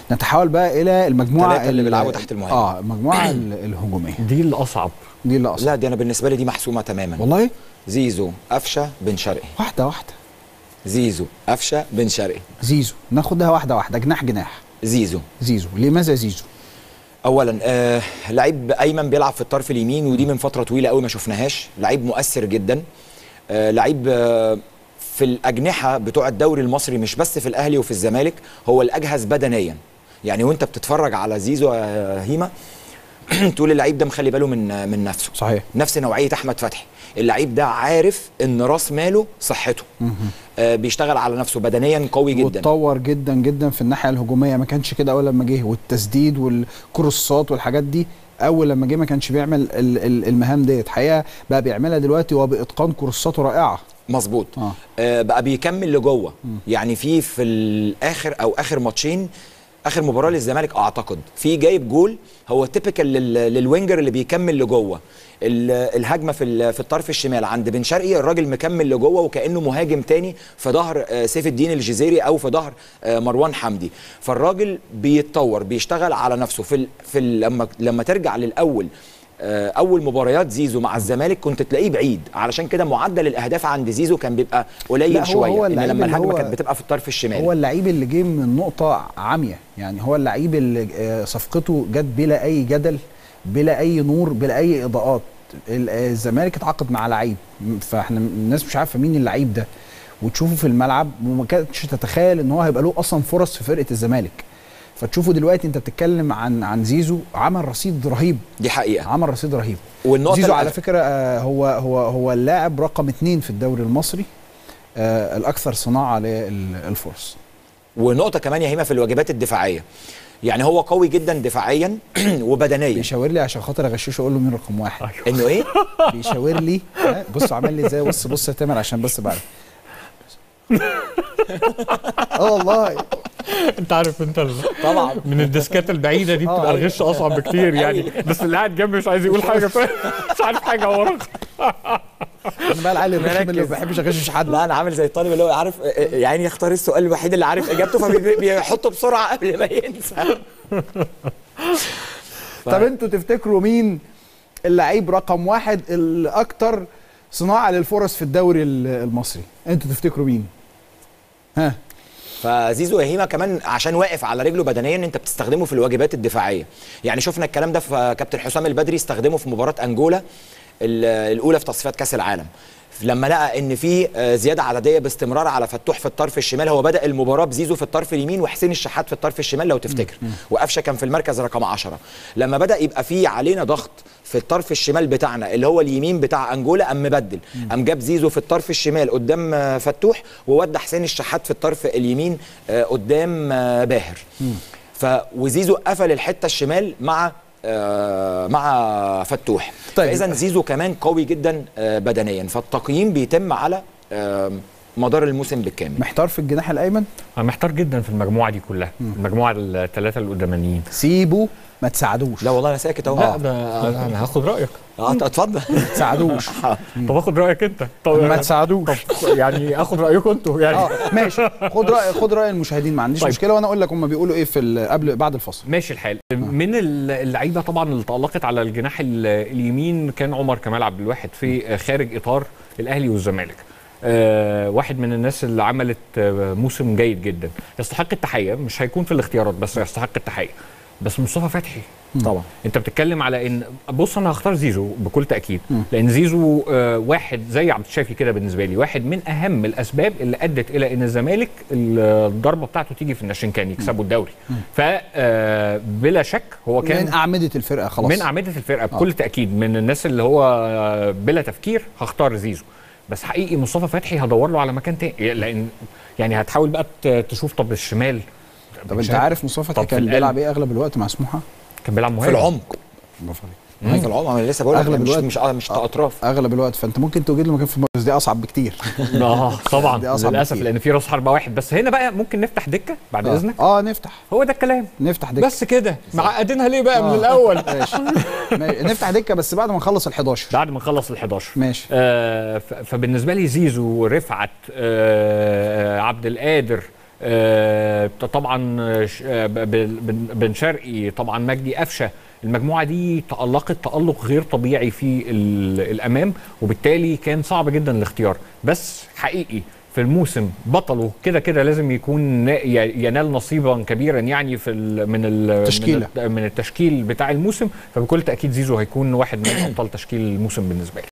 نتحول بقى الى المجموعه التلاتة اللي ال- بيلعبوا تحت المهاجم. اه المجموعه ال- الهجوميه دي الاصعب دي اللي اقصد لا دي انا بالنسبه لي دي محسومه تماما والله زيزو قفشه بن شرقي واحده واحده زيزو قفشه بن شرقي زيزو ناخدها واحده واحده جناح جناح زيزو زيزو لماذا زيزو اولا آه لعيب ايمن بيلعب في الطرف اليمين ودي من فتره طويله قوي ما شفناهاش لعيب مؤثر جدا آه لعيب آه في الاجنحه بتوع الدوري المصري مش بس في الاهلي وفي الزمالك هو الاجهز بدنيا يعني وانت بتتفرج على زيزو يا هيما تقول اللعيب ده مخلي باله من من نفسه صحيح نفس نوعيه احمد فتحي اللعيب ده عارف ان راس ماله صحته آه بيشتغل على نفسه بدنيا قوي جدا واتطور جدا جدا في الناحيه الهجوميه ما كانش كده اول لما جه والتسديد والكروسات والحاجات دي اول لما جه ما كانش بيعمل ال- ال- المهام ديت حقيقه بقى بيعملها دلوقتي وباتقان كروساته رائعه مظبوط اه آه بقى بيكمل لجوه يعني في في الاخر او اخر ماتشين اخر مباراه للزمالك اعتقد في جايب جول هو تيبيكال للوينجر اللي بيكمل لجوه ال- الهجمه في ال- في الطرف الشمال عند بن شرقي الراجل مكمل لجوه وكانه مهاجم تاني في ظهر آه، سيف الدين الجزيري او في ظهر آه، مروان حمدي فالراجل بيتطور بيشتغل على نفسه في ال في ال لما لما ترجع للاول آه، اول مباريات زيزو مع الزمالك كنت تلاقيه بعيد علشان كده معدل الاهداف عند زيزو كان بيبقى لا، قليل هو- شويه هو ان اللعيب لما اللي الهجمه هو- كانت بتبقى في الطرف الشمالي هو اللعيب اللي جه من نقطه عاميه يعني هو اللعيب اللي آه، صفقته جت بلا اي جدل بلا اي نور بلا اي اضاءات ال- آه، الزمالك اتعاقد مع لعيب م- فاحنا الناس مش عارفه مين اللعيب ده وتشوفه في الملعب وما كانتش تتخيل ان هو هيبقى له اصلا فرص في فرقه الزمالك فتشوفه دلوقتي انت بتتكلم عن عن زيزو عمل رصيد رهيب دي حقيقه عمل رصيد رهيب والنقطه زيزو على الأخ- فكره آه، هو هو هو اللاعب رقم اثنين في الدوري المصري آه، الاكثر صناعه للفرص ونقطه كمان يا هيما في الواجبات الدفاعيه يعني هو قوي جدا دفاعيا وبدنيا بيشاور لي عشان خاطر اغششه اقول له مين رقم واحد ايوه انه ايه بيشاور لي ها، بص عمل لي ازاي بص بص يا تامر عشان بس بعرف اه والله انت عارف انت ال- طبعا من الديسكات البعيده دي بتبقى آه. الغش اصعب بكتير يعني بس اللي قاعد جنبي مش عايز يقول حاجه فاهم؟ مش عارف حاجه هو رقم انا بقى العيل الرخم اللي ما مركز. بحبش اغشش حد لا انا عامل زي الطالب اللي هو عارف يعني يختار السؤال الوحيد اللي عارف اجابته فبيحطه بسرعه قبل ما ينسى طب انتوا تفتكروا مين اللعيب رقم واحد الاكثر صناعه للفرص في الدوري ال- المصري انتوا تفتكروا مين ها فزيزو يهيما كمان عشان واقف على رجله بدنيا انت بتستخدمه في الواجبات الدفاعيه يعني شفنا الكلام ده في كابتن حسام البدري استخدمه في مباراه انجولا ال- الاولى في تصفيات كاس العالم لما لقى ان في آه، زياده عدديه باستمرار على فتوح في الطرف الشمال هو بدا المباراه بزيزو في الطرف اليمين وحسين الشحات في الطرف الشمال لو تفتكر وقفشه كان في المركز رقم 10 لما بدا يبقى في علينا ضغط في الطرف الشمال بتاعنا اللي هو اليمين بتاع انجولا قام مبدل قام جاب زيزو في الطرف الشمال قدام آه، فتوح وودى حسين الشحات في الطرف اليمين آه، قدام آه، باهر ف وزيزو قفل الحته الشمال مع آه، مع فتوح طيب. طيب. فاذا زيزو كمان قوي جدا آه، بدنيا فالتقييم بيتم على آه، مدار الموسم بالكامل محتار في الجناح الايمن انا محتار جدا في المجموعه دي كلها المجموعه الثلاثه القدامانيين سيبه ما تساعدوش لا والله انا ساكت اهو لا ده انا أنا هاخد رايك آه، اتفضل ما تساعدوش طب اخد رايك انت طب ما تساعدوش طب يعني اخد رايكم انتوا يعني اه ماشي خد راي خد راي المشاهدين ما عنديش طيب. مشكله وانا اقول لك هم بيقولوا ايه في ال- قبل بعد الفصل ماشي الحال من ال- اللعيبه طبعا اللي تالقت على الجناح ال- اليمين كان عمر كمال عبد الواحد في خارج اطار الاهلي والزمالك آه واحد من الناس اللي عملت آه موسم جيد جدا يستحق التحيه مش هيكون في الاختيارات بس يستحق التحيه بس مصطفى فتحي طبعا انت بتتكلم على ان بص انا هختار زيزو بكل تاكيد لان زيزو آه واحد زي عبد الشافي كده بالنسبه لي واحد من اهم الاسباب اللي ادت الى ان الزمالك الضربه بتاعته تيجي في الناشئين كان يكسبوا الدوري فبلا شك هو كان من اعمده الفرقه خلاص من اعمده الفرقه بكل تاكيد من الناس اللي هو آه، بلا تفكير هختار زيزو بس حقيقي مصطفى فتحي هدور له على مكان تاني لان يعني هتحاول بقى ت- تشوف طب الشمال طب انت عارف مصطفى فتحي طب في كان القلب. بيلعب ايه اغلب الوقت مع سموحه كان بيلعب في مهاجم العمق برافو عليك في العمق انا لسه بقول لك أغلب مش الوقت. مش آه، مش اطراف اغلب الوقت فانت ممكن توجد له مكان في المركز دي اصعب بكتير اه دي طبعا أصعب للاسف بكتير. لان في راس حربه واحد بس هنا بقى ممكن نفتح دكه بعد آه. اذنك اه نفتح هو ده الكلام نفتح دكه بس كده معقدينها ليه بقى آه. من الاول ماشي ماشي. نفتح دكه بس بعد ما نخلص ال 11 بعد ما نخلص ال 11 ماشي آه ف- فبالنسبه لي زيزو رفعت آه عبد القادر آه، طبعا آه، ش- آه، ب- ب- بن بن شرقي طبعا مجدي قفشه المجموعه دي تالقت تالق غير طبيعي في ال- الامام وبالتالي كان صعب جدا الاختيار بس حقيقي في الموسم بطله كده كده لازم يكون نا- ي- ينال نصيبا كبيرا يعني في ال من ال تشكيلة. من, ال- من التشكيل بتاع الموسم فبكل تاكيد زيزو هيكون واحد من ابطال تشكيل الموسم بالنسبه لي